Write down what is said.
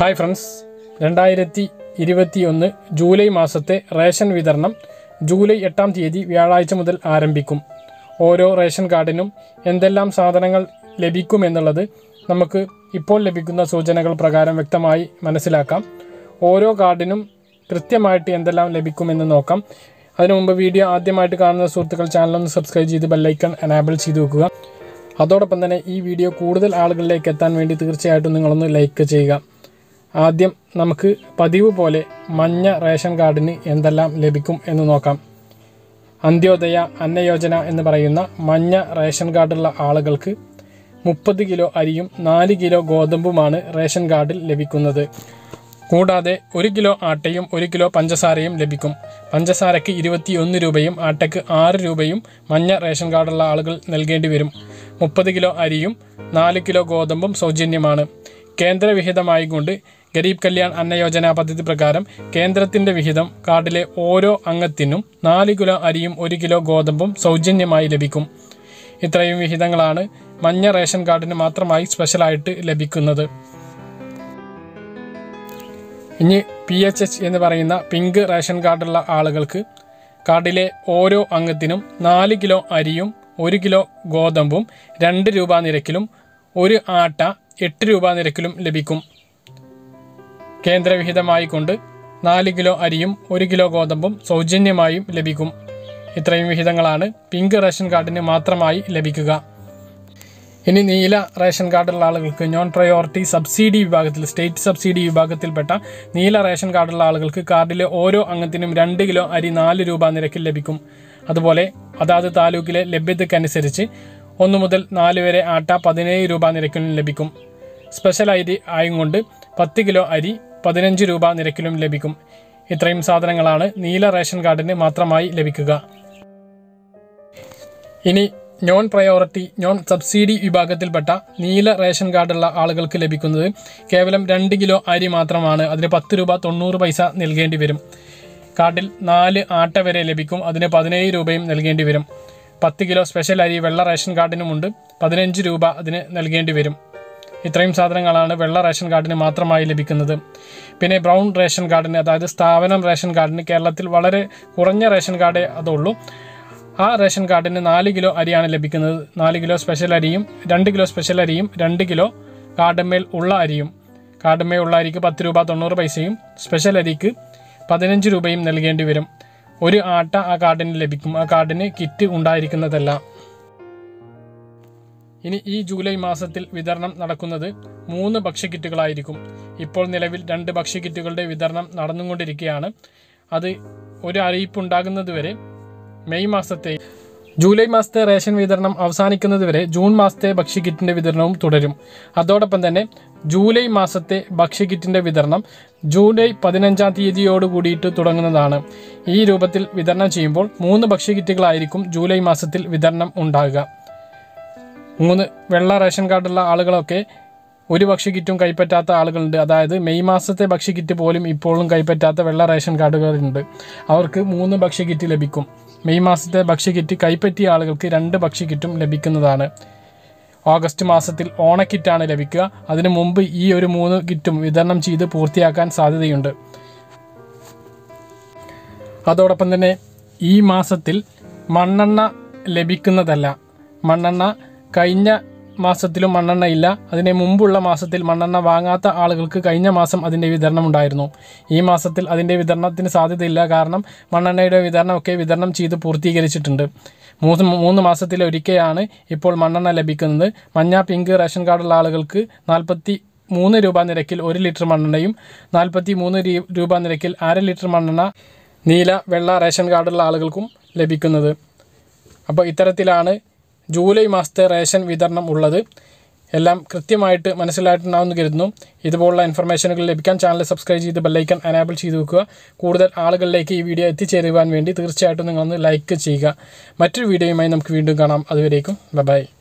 hi friends രണ്ടായിരത്തി ഇരുപത്തിയൊന്ന് July മാസത്തെ റേഷൻ വിതരണം ജൂലൈ എട്ടാം തീയതി വ്യാഴാഴ്ച മുതൽ ആരംഭിക്കും ഓരോ റേഷൻ കാർഡിനും എന്തെല്ലാം സാധനങ്ങൾ ലഭിക്കുമെന്നുള്ളത് നമുക്ക് ഇപ്പോൾ ലഭിക്കുന്ന സൂചനകൾ പ്രകാരം വ്യക്തമായി മനസ്സിലാക്കാം ഓരോ കാർഡിനും കൃത്യമായിട്ട് എന്തെല്ലാം ലഭിക്കുമെന്ന് നോക്കാം അതിനു മുമ്പ് വീഡിയോ ആദ്യമായിട്ട് കാണുന്ന സുഹൃത്തുക്കൾ ചാനലൊന്ന് സബ്സ്ക്രൈബ് ചെയ്ത് ബെല്ലൈക്കൺ എനാബിൾ ചെയ്ത് വെക്കുക അതോടൊപ്പം തന്നെ ഈ വീഡിയോ കൂടുതൽ ആളുകളിലേക്ക് എത്താൻ വേണ്ടി തീർച്ചയായിട്ടും നിങ്ങളൊന്ന് ലൈക്ക് ചെയ്യുക ആദ്യം നമുക്ക് പതിവ് പോലെ മഞ്ഞ റേഷൻ കാർഡിന് എന്തെല്ലാം ലഭിക്കും എന്ന് നോക്കാം അന്ത്യോദയ അന്നയോജന എന്ന് പറയുന്ന മഞ്ഞ റേഷൻ കാർഡുള്ള ആളുകൾക്ക് മുപ്പത് കിലോ അരിയും നാല് കിലോ ഗോതമ്പുമാണ് റേഷൻ കാർഡിൽ ലഭിക്കുന്നത് കൂടാതെ ഒരു കിലോ ആട്ടയും ഒരു കിലോ പഞ്ചസാരയും ലഭിക്കും പഞ്ചസാരയ്ക്ക് ഇരുപത്തിയൊന്ന് രൂപയും ആട്ടയ്ക്ക് ആറ് രൂപയും മഞ്ഞ റേഷൻ കാർഡുള്ള ആളുകൾ നൽകേണ്ടി വരും മുപ്പത് കിലോ അരിയും നാല് കിലോ ഗോതമ്പും സൗജന്യമാണ് കേന്ദ്രവിഹിതമായിക്കൊണ്ട് ഗരീബ് കല്യാൺ അന്നയോജന പദ്ധതി പ്രകാരം കേന്ദ്രത്തിന്റെ വിഹിതം കാർഡിലെ ഓരോ അംഗത്തിനും നാല് കിലോ അരിയും ഒരു കിലോ ഗോതമ്പും സൗജന്യമായി ലഭിക്കും ഇത്രയും വിഹിതങ്ങളാണ് മഞ്ഞ റേഷൻ കാർഡിന് മാത്രമായി സ്പെഷ്യലായിട്ട് ലഭിക്കുന്നത് ഇനി പി എച്ച് എച്ച് എന്ന് പറയുന്ന പിങ്ക് റേഷൻ കാർഡുള്ള ആളുകൾക്ക് കാർഡിലെ ഓരോ അംഗത്തിനും നാല് കിലോ അരിയും ഒരു കിലോ ഗോതമ്പും രണ്ട് രൂപ നിരക്കിലും ഒരു ആട്ട എട്ട് രൂപ നിരക്കിലും ലഭിക്കും കേന്ദ്രവിഹിതമായി കൊണ്ട് നാല് കിലോ അരിയും ഒരു കിലോ ഗോതമ്പും സൗജന്യമായും ലഭിക്കും ഇത്രയും വിഹിതങ്ങളാണ് പിങ്ക് റേഷൻ കാർഡിന് മാത്രമായി ലഭിക്കുക ഇനി നീല റേഷൻ കാർഡുള്ള ആളുകൾക്ക് നോൺ പ്രയോറിറ്റി സബ്സിഡി വിഭാഗത്തിൽ സ്റ്റേറ്റ് സബ്സിഡി വിഭാഗത്തിൽപ്പെട്ട നീല റേഷൻ കാർഡുള്ള ആളുകൾക്ക് കാർഡിലെ ഓരോ അംഗത്തിനും രണ്ട് കിലോ അരി നാല് രൂപ നിരക്കിൽ ലഭിക്കും അതുപോലെ അതാത് താലൂക്കിലെ ലഭ്യതയ്ക്കനുസരിച്ച് ഒന്ന് മുതൽ നാല് വരെ ആട്ട പതിനേഴ് രൂപ നിരക്കിലും ലഭിക്കും സ്പെഷ്യൽ അരി ആയും കൊണ്ട് പത്ത് കിലോ അരി പതിനഞ്ച് രൂപ നിരക്കിലും ലഭിക്കും ഇത്രയും സാധനങ്ങളാണ് നീല റേഷൻ കാർഡിന് മാത്രമായി ലഭിക്കുക ഇനി നോൺ പ്രയോറിറ്റി നോൺ സബ്സിഡി വിഭാഗത്തിൽപ്പെട്ട നീല റേഷൻ കാർഡുള്ള ആളുകൾക്ക് ലഭിക്കുന്നത് കേവലം രണ്ട് കിലോ അരി മാത്രമാണ് അതിന് പത്ത് രൂപ തൊണ്ണൂറ് പൈസ നൽകേണ്ടി വരും കാർഡിൽ നാല് ആട്ട വരെ ലഭിക്കും അതിന് പതിനേഴ് രൂപയും നൽകേണ്ടി വരും പത്ത് കിലോ സ്പെഷ്യൽ അരി വെള്ള റേഷൻ കാർഡിനുമുണ്ട് പതിനഞ്ച് രൂപ അതിന് നൽകേണ്ടി വരും ഇത്രയും സാധനങ്ങളാണ് വെള്ള റേഷൻ കാർഡിന് മാത്രമായി ലഭിക്കുന്നത് പിന്നെ ബ്രൗൺ റേഷൻ കാർഡിന് അതായത് സ്ഥാപനം റേഷൻ കാർഡിന് കേരളത്തിൽ വളരെ കുറഞ്ഞ റേഷൻ കാർഡേ അതുള്ളൂ ആ റേഷൻ കാർഡിന് നാല് കിലോ അരിയാണ് ലഭിക്കുന്നത് നാല് കിലോ സ്പെഷ്യൽ അരിയും രണ്ട് കിലോ സ്പെഷ്യൽ അരിയും രണ്ട് കിലോ കാർഡമേൽ ഉള്ള അരിയും കാർഡമേൽ ഉള്ള അരിക്ക് പത്ത് രൂപ തൊണ്ണൂറ് പൈസയും സ്പെഷ്യൽ അരിക്ക് പതിനഞ്ച് രൂപയും നൽകേണ്ടി വരും ഒരു ആട്ട ആ കാർഡിന് ലഭിക്കും ആ കാർഡിന് കിറ്റ് ഉണ്ടായിരിക്കുന്നതല്ല ഇനി ഈ ജൂലൈ മാസത്തിൽ വിതരണം നടക്കുന്നത് മൂന്ന് ഭക്ഷ്യക്കിറ്റുകളായിരിക്കും ഇപ്പോൾ നിലവിൽ രണ്ട് ഭക്ഷ്യക്കിറ്റുകളുടെ വിതരണം നടന്നുകൊണ്ടിരിക്കുകയാണ് അത് ഒരു അറിയിപ്പ് ഉണ്ടാകുന്നതുവരെ മെയ് മാസത്തെ ജൂലൈ മാസത്തെ റേഷൻ വിതരണം അവസാനിക്കുന്നതുവരെ ജൂൺ മാസത്തെ ഭക്ഷ്യക്കിറ്റിന്റെ വിതരണവും തുടരും അതോടൊപ്പം തന്നെ ജൂലൈ മാസത്തെ ഭക്ഷ്യക്കിറ്റിന്റെ വിതരണം ജൂലൈ പതിനഞ്ചാം തീയതിയോട് കൂടിയിട്ട് തുടങ്ങുന്നതാണ് ഈ രൂപത്തിൽ വിതരണം ചെയ്യുമ്പോൾ മൂന്ന് ഭക്ഷ്യക്കിറ്റുകളായിരിക്കും ജൂലൈ മാസത്തിൽ വിതരണം ഉണ്ടാകുക മൂന്ന് വെള്ള റേഷൻ കാർഡുള്ള ആളുകളൊക്കെ ഒരു ഭക്ഷ്യക്കിറ്റും കൈപ്പറ്റാത്ത ആളുകളുണ്ട് അതായത് മെയ് മാസത്തെ ഭക്ഷ്യക്കിറ്റ് പോലും ഇപ്പോഴും കൈപ്പറ്റാത്ത വെള്ള റേഷൻ കാർഡുകളുണ്ട് അവർക്ക് മൂന്ന് ഭക്ഷ്യക്കിറ്റ് ലഭിക്കും മെയ് മാസത്തെ ഭക്ഷ്യക്കിറ്റ് കൈപ്പറ്റിയ ആളുകൾക്ക് രണ്ട് ഭക്ഷ്യക്കിറ്റും ലഭിക്കുന്നതാണ് ഓഗസ്റ്റ് മാസത്തിൽ ഓണക്കിറ്റാണ് ലഭിക്കുക അതിനു മുമ്പ് ഈ ഒരു മൂന്ന് കിറ്റും വിതരണം ചെയ്ത് പൂർത്തിയാക്കാൻ സാധ്യതയുണ്ട് അതോടൊപ്പം തന്നെ ഈ മാസത്തിൽ മണ്ണെണ്ണ ലഭിക്കുന്നതല്ല മണ്ണെണ്ണ കഴിഞ്ഞ മാസത്തിലും മണ്ണെണ്ണ ഇല്ല അതിന് മുമ്പുള്ള മാസത്തിൽ മണ്ണെണ്ണ വാങ്ങാത്ത ആളുകൾക്ക് കഴിഞ്ഞ മാസം അതിൻ്റെ വിതരണം ഉണ്ടായിരുന്നു ഈ മാസത്തിൽ അതിൻ്റെ വിതരണത്തിന് സാധ്യതയില്ല കാരണം മണ്ണെണ്ണയുടെ വിതരണമൊക്കെ വിതരണം ചെയ്ത് പൂർത്തീകരിച്ചിട്ടുണ്ട് മൂന്ന് മൂന്ന് മാസത്തിലൊരിക്കലാണ് ഇപ്പോൾ മണ്ണെണ്ണ ലഭിക്കുന്നത് മഞ്ഞ പിങ്ക് റേഷൻ കാർഡുള്ള ആളുകൾക്ക് നാൽപ്പത്തി മൂന്ന് രൂപ നിരക്കിൽ ഒരു ലിറ്റർ മണ്ണെണ്ണയും നാൽപ്പത്തി മൂന്ന് രൂപ നിരക്കിൽ അര ലിറ്റർ മണ്ണെണ്ണ നീല വെള്ള റേഷൻ കാർഡുള്ള ആളുകൾക്കും ലഭിക്കുന്നത് അപ്പോൾ ഇത്തരത്തിലാണ് ജൂലൈ മാസത്തെ റേഷൻ വിതരണം ഉള്ളത് എല്ലാം കൃത്യമായിട്ട് മനസ്സിലായിട്ടുണ്ടാവുമെന്ന് കരുതുന്നു ഇതുപോലുള്ള ഇൻഫർമേഷനുകൾ ലഭിക്കാൻ ചാനൽ സബ്സ്ക്രൈബ് ചെയ്ത് ബെല്ലൈക്കൺ അനാബിൾ ചെയ്ത് വെക്കുക കൂടുതൽ ആളുകളിലേക്ക് ഈ വീഡിയോ എത്തിച്ചേരുവാൻ വേണ്ടി തീർച്ചയായിട്ടും നിങ്ങളൊന്ന് ലൈക്ക് ചെയ്യുക മറ്റൊരു വീഡിയോയുമായി നമുക്ക് വീണ്ടും കാണാം അതുവരേക്കും ബൈ